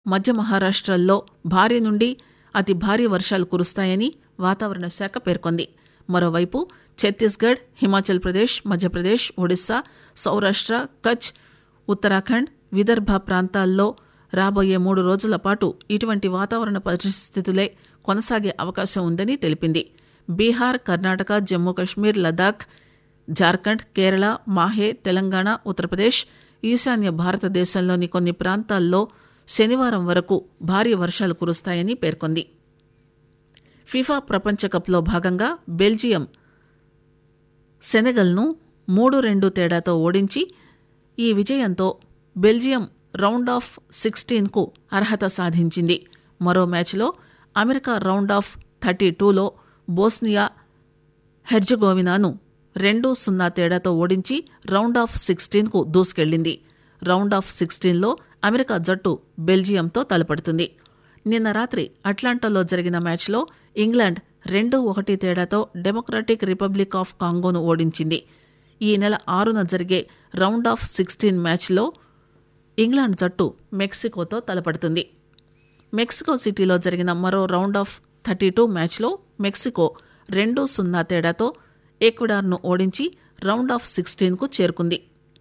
మధ్య మహారాష్టల్లో భారీ నుండి అతి భారీ వర్షాలు కురుస్తాయని వాతావరణ శాఖ పేర్కొంది మరోవైపు ఛత్తీస్గఢ్ హిమాచల్ ప్రదేశ్ మధ్యప్రదేశ్ ఒడిశా సౌరాష్ట కచ్ ఉత్తరాఖండ్ విదర్భ ప్రాంతాల్లో రాబోయే మూడు రోజుల పాటు ఇటువంటి వాతావరణ పరిస్థితులే కొనసాగే అవకాశం ఉందని తెలిపింది బీహార్ కర్ణాటక జమ్మూ కశ్మీర్ లదాఖ్ జార్ఖండ్ కేరళ మాహే తెలంగాణ ఉత్తరప్రదేశ్ ఈశాన్య భారతదేశంలోని కొన్ని ప్రాంతాల్లో శనివారం వరకు భారీ వర్షాలు కురుస్తాయని పేర్కొంది ఫిఫా ప్రపంచకప్లో భాగంగా బెల్జియం సెనెగల్ను మూడు రెండు తేడాతో ఓడించి ఈ విజయంతో బెల్జియం రౌండ్ ఆఫ్ సిక్స్టీన్కు అర్హత సాధించింది మరో మ్యాచ్లో అమెరికా రౌండ్ ఆఫ్ థర్టీ టూలో బోస్నియా హెర్జగోవినాను రెండు సున్నా తేడాతో ఓడించి రౌండ్ ఆఫ్ సిక్స్టీన్కు దూసుకెళ్లింది రౌండ్ ఆఫ్ సిక్స్టీన్లో అమెరికా జట్టు బెల్జియంతో తలపడుతుంది నిన్న రాత్రి అట్లాంటాలో జరిగిన మ్యాచ్లో ఇంగ్లాండ్ రెండు ఒకటి తేడాతో డెమోక్రటిక్ రిపబ్లిక్ ఆఫ్ కాంగోను ఓడించింది ఈ నెల ఆరున జరిగే రౌండ్ ఆఫ్ సిక్స్టీన్ మ్యాచ్లో ఇంగ్లాండ్ జట్టు మెక్సికోతో తలపడుతుంది మెక్సికో సిటీలో జరిగిన మరో రౌండ్ ఆఫ్ థర్టీ టూ మ్యాచ్లో మెక్సికో రెండు సున్నా తేడాతో ఈక్వెడార్ను ఓడించి రౌండ్ ఆఫ్ సిక్స్టీన్కు చేరుకుంది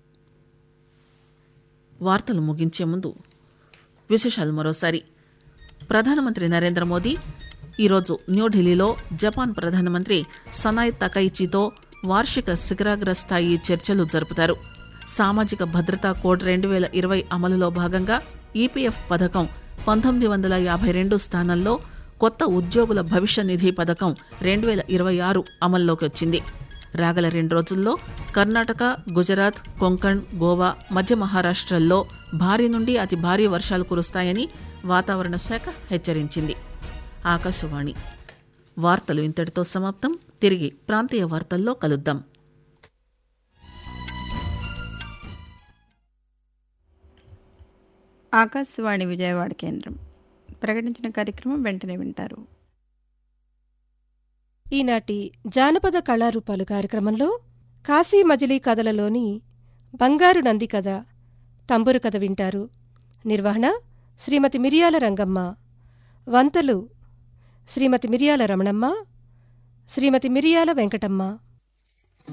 వార్తలు ముగించే ముందు విశేషాలు మరోసారి ప్రధానమంత్రి నరేంద్ర మోదీ ఈరోజు న్యూఢిల్లీలో జపాన్ ప్రధానమంత్రి సనాయ్ తకైచితో వార్షిక శిఖరాగ్ర స్థాయి చర్చలు జరుపుతారు సామాజిక భద్రతా కోడ్ రెండు వేల ఇరవై అమలులో భాగంగా ఈపీఎఫ్ పథకం పంతొమ్మిది వందల యాభై రెండు స్థానంలో కొత్త ఉద్యోగుల భవిష్య నిధి పథకం రెండు వేల ఇరవై ఆరు అమల్లోకి వచ్చింది రాగల రెండు రోజుల్లో కర్ణాటక గుజరాత్ కొంకణ్ గోవా మధ్య మహారాష్టల్లో భారీ నుండి అతి భారీ వర్షాలు కురుస్తాయని వాతావరణ శాఖ హెచ్చరించింది ఆకాశవాణి వార్తలు ఇంతటితో సమాప్తం తిరిగి ప్రాంతీయ వార్తల్లో కలుద్దాం ఆకాశవాణి విజయవాడ కేంద్రం ప్రకటించిన కార్యక్రమం వెంటనే వింటారు ఈనాటి జానపద కళారూపాలు కార్యక్రమంలో కాశీ మజిలీ కథలలోని బంగారు నంది కథ తంబురు కథ వింటారు నిర్వహణ శ్రీమతి మిరియాల రంగమ్మ వంతలు శ్రీమతి మిరియాల రమణమ్మ శ్రీమతి మిరియాల వెంకటమ్మ